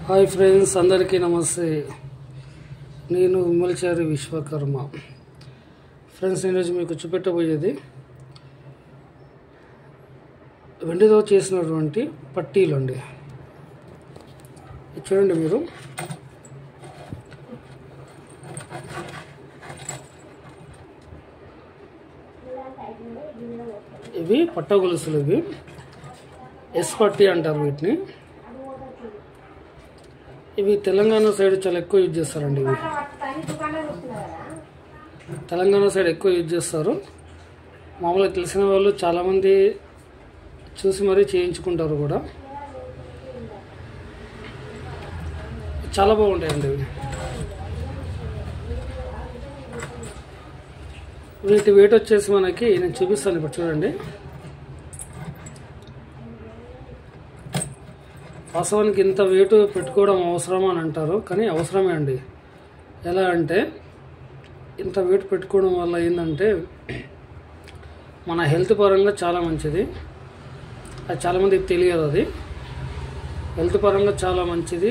hi friends అందరికీ నమస్తే నేను విమల్చారి విశ్వకర్మ ఫ్రెండ్స్ ఈరోజు మీకు చూపెట్టబోయేది వెండితో చేసినటువంటి పట్టీలు అండి ఇది చూడండి మీరు ఇవి పట్ట గొలుసులు ఇవి ఎస్ పట్టి అంటారు వీటిని ఇవి తెలంగాణ సైడ్ చాలా ఎక్కువ యూజ్ చేస్తారండి ఇవి తెలంగాణ సైడ్ ఎక్కువ యూజ్ చేస్తారు మామూలుగా తెలిసిన వాళ్ళు చాలామంది చూసి మరీ చేయించుకుంటారు కూడా చాలా బాగుంటాయండి ఇవి వీటి వెయిట్ వచ్చేసి మనకి నేను చూపిస్తాను ఇప్పుడు చూడండి వాస్తవానికి ఇంత వెయిట్ పెట్టుకోవడం అవసరమా అని అంటారు కానీ అవసరమే అండి ఎలా అంటే ఇంత వెయిట్ పెట్టుకోవడం వల్ల ఏంటంటే మన హెల్త్ పరంగా చాలా మంచిది అది చాలామందికి తెలియదు అది హెల్త్ పరంగా చాలా మంచిది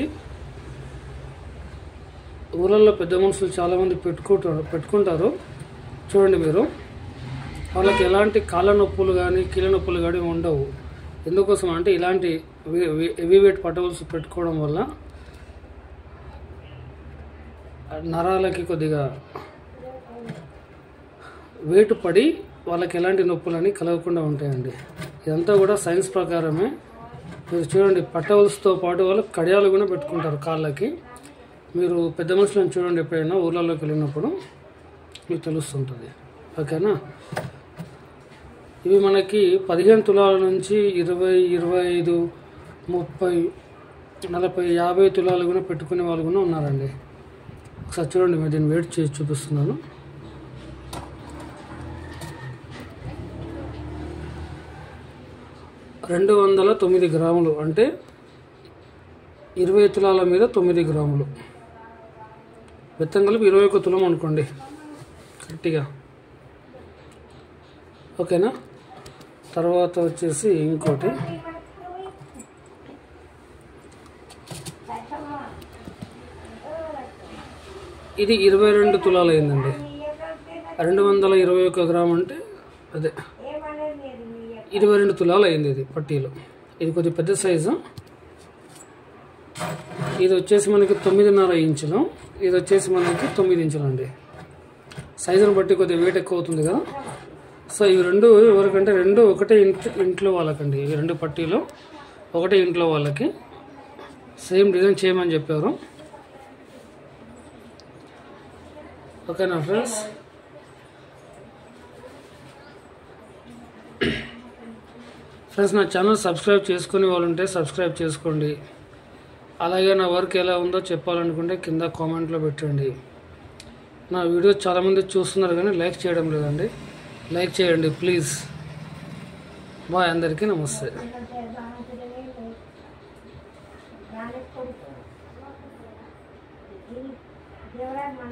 ఊళ్ళల్లో పెద్ద మనుషులు చాలామంది పెట్టుకుంటారు పెట్టుకుంటారు చూడండి మీరు వాళ్ళకి ఎలాంటి కాళ్ళ నొప్పులు కానీ కీళ్ళ నొప్పులు కానీ ఉండవు ఎందుకోసం అంటే ఇలాంటి హెవీ వెయిట్ పట్టవలసి పెట్టుకోవడం వల్ల నరాలకి కొద్దిగా వెయిట్ పడి వాళ్ళకి ఎలాంటి నొప్పులని కలగకుండా ఉంటాయండి ఇదంతా కూడా సైన్స్ ప్రకారమే మీరు చూడండి పట్టవలసితో పాటు వాళ్ళు కడియాలు కూడా పెట్టుకుంటారు కాళ్ళకి మీరు పెద్ద మనుషులను చూడండి ఎప్పుడైనా ఊర్లలోకి వెళ్ళినప్పుడు మీకు తెలుస్తుంటుంది ఓకేనా ఇవి మనకి పదిహేను తులాల నుంచి ఇరవై ఇరవై ఐదు ముప్పై నలభై యాభై తులాలు కూడా పెట్టుకునే వాళ్ళు కూడా ఉన్నారండి ఒకసారి చూడండి మీరు దీన్ని వెయిట్ చేసి చూపిస్తున్నాను రెండు వందల తొమ్మిది గ్రాములు అంటే ఇరవై తులాల మీద తొమ్మిది గ్రాములు బెత్తం కలిపి ఇరవై ఒక తులం అనుకోండి గట్టిగా ఓకేనా తర్వాత వచ్చేసి ఇంకోటి ఇది ఇరవై రెండు తులాలు అయిందండి రెండు వందల ఇరవై ఒక్క గ్రామ్ అంటే అదే ఇరవై రెండు తులాలు అయింది ఇది పట్టీలు ఇది కొద్దిగా పెద్ద సైజు ఇది వచ్చేసి మనకి తొమ్మిదిన్నర ఇంచులు ఇది వచ్చేసి మనకి తొమ్మిది ఇంచులు అండి సైజుని బట్టి కొద్దిగా వెయిట్ ఎక్కువ అవుతుంది కదా సో ఇవి రెండు ఎవరికంటే రెండు ఒకటే ఇంట్లో ఇంట్లో వాళ్ళకండి ఇవి రెండు పట్టీలు ఒకటే ఇంట్లో వాళ్ళకి సేమ్ డిజైన్ చేయమని చెప్పారు ఓకేనా ఫ్రెండ్స్ ఫ్రెండ్స్ నా ఛానల్ సబ్స్క్రైబ్ చేసుకునే వాళ్ళు ఉంటే సబ్స్క్రైబ్ చేసుకోండి అలాగే నా వర్క్ ఎలా ఉందో చెప్పాలనుకుంటే కింద కామెంట్లో పెట్టండి నా వీడియో చాలామంది చూస్తున్నారు కానీ లైక్ చేయడం లేదండి లైక్ చేయండి ప్లీజ్ బాయ్ అందరికీ నమస్తే దేవరాజ్